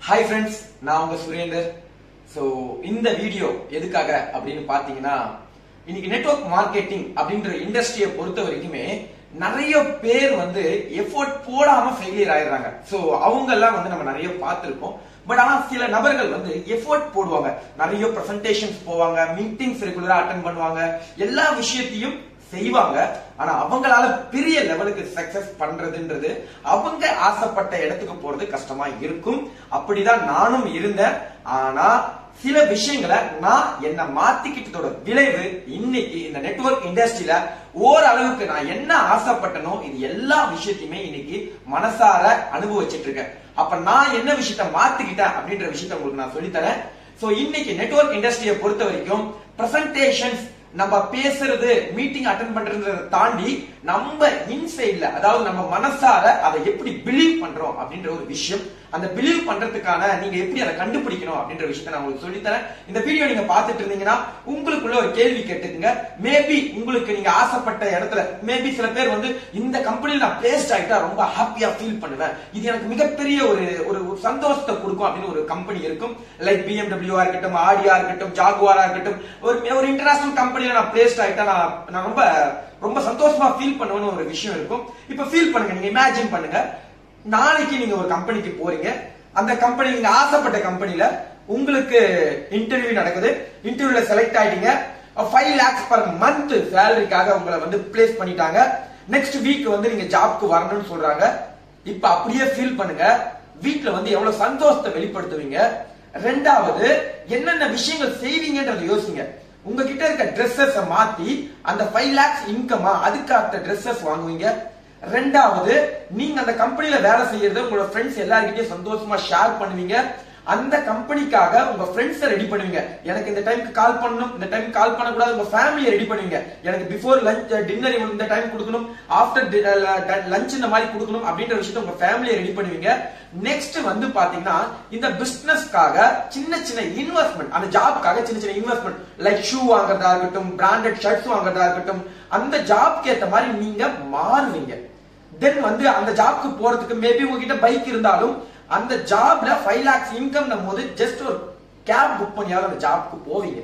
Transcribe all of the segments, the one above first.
hi friends நான் உங்க Surender so இந்த வீடியோ எதுக்காக அப்படின்னு பார்த்தீங்கன்னா இன்னைக்கு நெட்வொர்க் மார்க்கெட்டிங் அப்படின்ற இண்டஸ்ட்ரியை பொறுத்த வரைக்குமே நிறைய பேர் வந்து எஃபோர்ட் போடாம ஃபெயிலியர் ஆயிடுறாங்க ஸோ அவங்க எல்லாம் வந்து நம்ம நிறைய பார்த்துருக்கோம் பட் ஆனா சில நபர்கள் வந்து எஃபோர்ட் போடுவாங்க நிறைய பிரசன்டேஷன்ஸ் போவாங்க மீட்டிங்ஸ் ரெகுலரா அட்டன் பண்ணுவாங்க எல்லா விஷயத்தையும் செய்வாங்க ஆனா அவங்களால பெரிய லெவலுக்கு சக்சஸ் பண்றதுன்றது அவங்க ஆசைப்பட்ட இடத்துக்கு போறது கஷ்டமா இருக்கும் அப்படிதான் நானும் இருந்தேன் ஆனா சில விஷயங்களை நான் என்ன மாத்திக்கிட்டதோட விளைவு இன்னைக்கு இந்த நெட்வொர்க் இண்டஸ்ட்ரியில ஓரளவுக்கு நான் என்ன ஆசைப்பட்டனோ இது எல்லா விஷயத்தையுமே இன்னைக்கு மனசார அனுபவிச்சிட்டு இருக்கேன் அப்ப நான் என்ன விஷயத்த மாத்திக்கிட்டேன் அப்படின்ற விஷயத்த உங்களுக்கு நான் சொல்லித்தரேன் சோ இன்னைக்கு நெட்வொர்க் இண்டஸ்ட்ரியை பொறுத்த வரைக்கும் பிரசன்டேஷன்ஸ் நம்ம பேசுறது மீட்டிங் அட்டன் பண்றதை தாண்டி நம்ம இன்சைட்ல அதாவது நம்ம மனசார அதை எப்படி பிலீவ் பண்றோம் அப்படின்ற ஒரு விஷயம் அந்த பிலீவ் பண்றதுக்கான நீங்க எப்படி அதை கண்டுபிடிக்கணும் அப்படின்ற விஷயத்தை நான் உங்களுக்கு சொல்லித்தரேன் இந்த வீடியோ நீங்க பார்த்துட்டு இருந்தீங்கன்னா உங்களுக்குள்ள ஒரு கேள்வி கேட்டுக்குங்க மேபி உங்களுக்கு நீங்க ஆசைப்பட்ட இடத்துல மேபி சில பேர் வந்து இந்த கம்பெனில நான் பிளேஸ்ட் ஆகிட்டா ரொம்ப ஹாப்பியா ஃபீல் பண்ணுவேன் இது எனக்கு மிகப்பெரிய ஒரு ஒரு ஒரு சந்தோஷத்தை கொடுக்கும் அப்படின்னு ஒரு கம்பெனி இருக்கும் லைக் பிஎம்டபிள்யூஆ இருக்கட்டும் ஆடியா இருக்கட்டும் ஜாகுவாரா இருக்கட்டும் ஒரு ஒரு இன்டர்நேஷனல் கம்பெனில நான் பிளேஸ்ட் ஆகிட்டா நான் நான் ரொம்ப ரொம்ப சந்தோஷமா ஃபீல் பண்ணுவேன்னு ஒரு விஷயம் இருக்கும் இப்ப ஃபீல் பண்ணுங்க நீங்க இமேஜின் பண்ணுங்க நாளைக்கு நீங்க ஒரு கம்பெனிக்கு போறீங்க அந்த கம்பெனி நீங்க ஆசைப்பட்ட கம்பெனில உங்களுக்கு இன்டர்வியூ நடக்குது இன்டர்வியூல செலக்ட் ஆயிட்டீங்க ஃபைவ் லேக்ஸ் பர் மந்த் சேலரிக்காக உங்களை வந்து பிளேஸ் பண்ணிட்டாங்க நெக்ஸ்ட் வீக் வந்து நீங்க ஜாப்க்கு வரணும்னு சொல்றாங்க இப்ப அப்படியே ஃபீல் பண்ணுங்க வீட்ல வந்து எவ்வளவு சந்தோஷத்தை வெளிப்படுத்துவீங்க ரெண்டாவது என்னென்ன விஷயங்கள் செய்வீங்கன்றத யோசிங்க உங்ககிட்ட இருக்க ட்ரெஸ்ஸஸ் மாத்தி அந்த ஃபைவ் லேக்ஸ் இன்கமா அதுக்காக ட்ரெஸ்ஸஸ் வாங்குவீங்க ரெண்டாவது நீங்க அந்த கம்பெனில வேலை செய்யறது உங்களோட ஃப்ரெண்ட்ஸ் எல்லாருக்கிட்டையும் சந்தோஷமா ஷேர் பண்ணுவீங்க அந்த கம்பெனிக்காக உங்க ஃப்ரெண்ட்ஸ் ரெடி பண்ணுவீங்க எனக்கு இந்த டைம்க்கு கால் பண்ணணும் இந்த டைம் கால் பண்ணக்கூடாது உங்க ஃபேமிலியை ரெடி பண்ணுவீங்க எனக்கு பிஃபோர் லஞ்ச் டின்னர் இந்த டைம் கொடுக்கணும் ஆஃப்டர் லஞ்ச் இந்த மாதிரி கொடுக்கணும் அப்படின்ற விஷயத்த உங்க ஃபேமிலியை ரெடி பண்ணுவீங்க நெக்ஸ்ட் வந்து பாத்தீங்கன்னா இந்த பிசினஸ்க்காக சின்ன சின்ன இன்வெஸ்ட்மெண்ட் அந்த ஜாப்க்காக சின்ன சின்ன இன்வெஸ்ட்மெண்ட் லைக் ஷூ வாங்குறதா இருக்கட்டும் பிராண்டட் ஷர்ட்ஸ் வாங்குறதா இருக்கட்டும் அந்த ஜாப்க்கு ஏத்த மாதிரி நீங்க மாறுவீங்க தென் வந்து அந்த ஜாப்க்கு போறதுக்கு மேபி உங்ககிட்ட பைக் இருந்தாலும் அந்த ஜாப்ல ஃபைவ் லேக்ஸ் இன்கம் போது ஜஸ்ட் ஒரு கேப் புக் பண்ணியாவது அந்த ஜாப்க்கு போவீங்க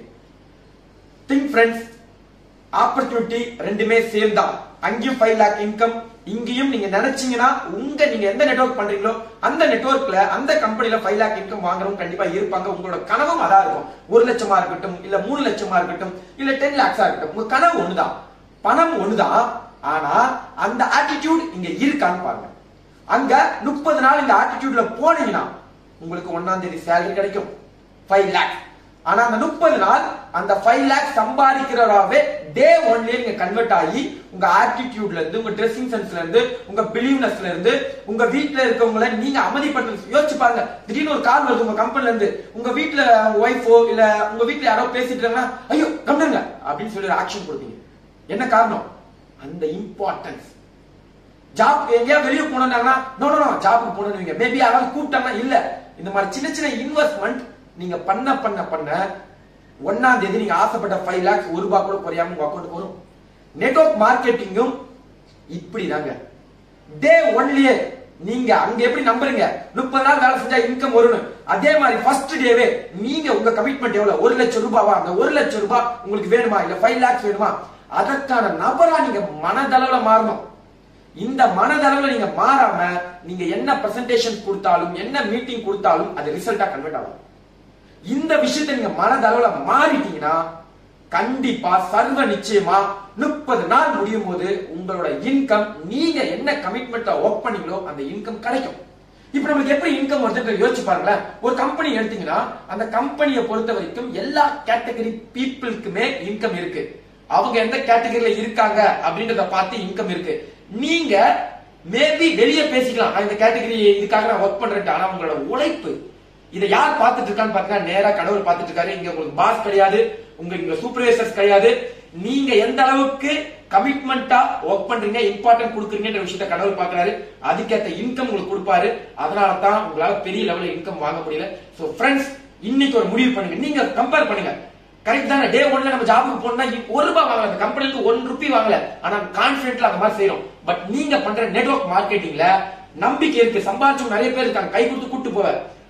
திங்க் ஃப்ரெண்ட்ஸ் ஆப்பர்ச்சுனிட்டி ரெண்டுமே சேம் தான் அங்கேயும் ஃபைவ் லேக் இன்கம் இங்கேயும் நீங்க நினைச்சீங்கன்னா உங்க நீங்க எந்த நெட்வொர்க் பண்றீங்களோ அந்த நெட்வொர்க்ல அந்த கம்பெனில ஃபைவ் லேக் இன்கம் வாங்குறவங்க கண்டிப்பா இருப்பாங்க உங்களோட கனவும் அதான் இருக்கும் ஒரு லட்சமா இருக்கட்டும் இல்ல மூணு லட்சமா இருக்கட்டும் இல்ல டென் லேக்ஸா இருக்கட்டும் உங்க கனவு ஒண்ணுதான் பணம் ஒண்ணுதான் ஆனா அந்த ஆட்டிடியூட் இங்க இருக்கான்னு பாருங்க அங்க முப்பது நாள் இந்த ஆட்டிடியூட்ல போனீங்கன்னா உங்களுக்கு ஒன்னாம் தேதி சேலரி கிடைக்கும் ஃபைவ் லேக்ஸ் ஆனா அந்த முப்பது நாள் அந்த ஃபைவ் லேக்ஸ் சம்பாதிக்கிறவராவே டே ஒன்லயே நீங்க கன்வெர்ட் ஆகி உங்க ஆட்டிடியூட்ல இருந்து உங்க ட்ரெஸ்ஸிங் சென்ஸ்ல இருந்து உங்க பிலீவ்னஸ்ல இருந்து உங்க வீட்டுல இருக்கவங்கள நீங்க அமைதிப்படுத்த யோசிச்சு பாருங்க திடீர்னு ஒரு கால் வருது உங்க கம்பெனில இருந்து உங்க வீட்டுல ஒய்ஃபோ இல்ல உங்க வீட்டுல யாரோ பேசிட்டு இருக்காங்கன்னா ஐயோ கம்னுங்க அப்படின்னு சொல்லி ஆக்ஷன் கொடுப்பீங்க என்ன காரணம் அந்த இம்பார்ட்டன்ஸ் ஜாப் எங்கேயா வெளியே போனாங்கன்னா நோ நோ ஜாப்க்கு போனீங்க மேபி யாராவது கூப்பிட்டாங்கன்னா இல்ல இந்த மாதிரி சின்ன சின்ன இன்வெஸ்ட்மெண்ட் நீங்க பண்ண பண்ண பண்ண ஒன்னாம் தேதி நீங்க ஆசைப்பட்ட ஃபைவ் லேக்ஸ் ஒரு ரூபாய் கூட குறையாம உங்க அக்கௌண்ட் வரும் நெட்வொர்க் மார்க்கெட்டிங்கும் இப்படிதாங்க டே ஒன்லயே நீங்க அங்க எப்படி நம்புறீங்க முப்பது நாள் வேலை செஞ்சா இன்கம் வரும் அதே மாதிரி ஃபர்ஸ்ட் டேவே நீங்க உங்க கமிட்மெண்ட் எவ்வளவு ஒரு லட்சம் ரூபாவா அந்த ஒரு லட்சம் ரூபாய் உங்களுக்கு வேணுமா இல்ல ஃபைவ் லேக்ஸ் வேணுமா அதற்கான நபரா நீங்க மனதளவுல மாறணும் இந்த மனதளவுல நீங்க மாறாம நீங்க என்ன பிரசன்டேஷன் கொடுத்தாலும் என்ன மீட்டிங் கொடுத்தாலும் அது ரிசல்ட்டா கன்வெர்ட் ஆகும் இந்த விஷயத்தை நீங்க மனதளவுல மாறிட்டீங்கன்னா கண்டிப்பா சர்வ நிச்சயமா முப்பது நாள் முடியும் போது உங்களோட இன்கம் நீங்க என்ன கமிட்மெண்ட்ல ஒர்க் பண்ணீங்களோ அந்த இன்கம் கிடைக்கும் இப்ப நம்மளுக்கு எப்படி இன்கம் வருதுன்னு யோசிச்சு பாருங்களேன் ஒரு கம்பெனி எடுத்தீங்கன்னா அந்த கம்பெனியை பொறுத்த வரைக்கும் எல்லா கேட்டகரி பீப்புளுக்குமே இன்கம் இருக்கு அவங்க எந்த கேட்டகரியில இருக்காங்க அப்படின்றத பார்த்து இன்கம் இருக்கு நீங்க மேபி வெளியே பேசிக்கலாம் நான் இந்த கேட்டகரி இதுக்காக நான் ஒர்க் பண்றேன் ஆனா உங்களோட உழைப்பு இதை யார் பார்த்துட்டு இருக்கான்னு பாத்தீங்கன்னா நேரா கடவுள் பார்த்துட்டு இருக்காரு இங்க உங்களுக்கு பாஸ் கிடையாது உங்க இங்க சூப்பர்வைசர்ஸ் கிடையாது நீங்க எந்த அளவுக்கு கமிட்மெண்டா ஒர்க் பண்றீங்க இம்பார்ட்டன்ட் கொடுக்குறீங்கன்ற விஷயத்த கடவுள் பாக்குறாரு அதுக்கேற்ற இன்கம் உங்களுக்கு கொடுப்பாரு அதனால தான் உங்களால பெரிய லெவல்ல இன்கம் வாங்க முடியல சோ ஃப்ரெண்ட்ஸ் இன்னைக்கு ஒரு முடிவு பண்ணுங்க நீங்க கம்பேர் பண்ணுங்க கரெக்ட் தானே டே ஒன்ல நம்ம ஜாபுக்கு போனா ஒரு ரூபாய் வாங்கல அந்த கம்பெனில ஒன் ருபி வாங்கல ஆனா கான்பிடென்ட்ல அந்த மாதிரி செய்யறோம் பட் நீங்க பண்ற நெட்வொர்க் மார்க்கெட்டிங்ல நம்பிக்கை இருக்கு சம்பாதிச்சவங்க நிறைய பேர் இருக்காங்க கை கொடுத்து கூட்டு போவ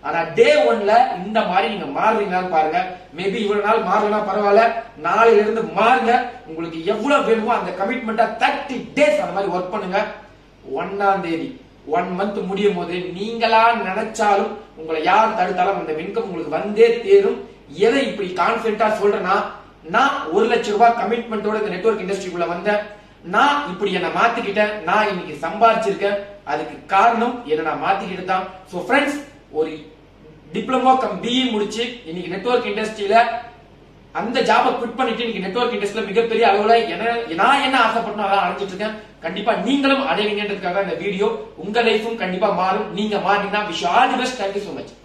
ஆனா டே ஒன்ல இந்த மாதிரி நீங்க மாறுறீங்களான்னு பாருங்க மேபி இவ்வளவு நாள் மாறலனா பரவாயில்ல நாளையில இருந்து மாறுங்க உங்களுக்கு எவ்வளவு வேணுமோ அந்த கமிட்மெண்ட்டா தேர்ட்டி டேஸ் அந்த மாதிரி ஒர்க் பண்ணுங்க ஒன்னாம் தேதி ஒன் மந்த் முடியும் போது நீங்களா நினைச்சாலும் உங்களை யார் தடுத்தாலும் அந்த இன்கம் உங்களுக்கு வந்தே தேரும் எதை இப்படி கான்பிடண்டா சொல்றேன்னா நான் ஒரு லட்சம் ரூபாய் கமிட்மெண்டோட இந்த நெட்வொர்க் இண்டஸ்ட்ரிக்குள்ள வந்தேன் நான் இப்படி என்ன மாத்திக்கிட்டேன் நான் இன்னைக்கு சம்பாதிச்சிருக்கேன் அதுக்கு காரணம் என்ன நான் மாத்திக்கிட்டு தான் சோ ஃப்ரெண்ட்ஸ் ஒரு டிப்ளமோ கம் பிஇ முடிச்சு இன்னைக்கு நெட்வொர்க் இண்டஸ்ட்ரியில அந்த ஜாபை குவிட் பண்ணிட்டு இன்னைக்கு நெட்வொர்க் இண்டஸ்ட்ரியில மிகப்பெரிய அளவுல என்ன நான் என்ன ஆசைப்பட்டனோ அதான் அடைஞ்சிட்டு இருக்கேன் கண்டிப்பா நீங்களும் அடைவீங்கன்றதுக்காக இந்த வீடியோ உங்க லைஃபும் கண்டிப்பா மாறும் நீங்க மாறினா wish all the best thank you so much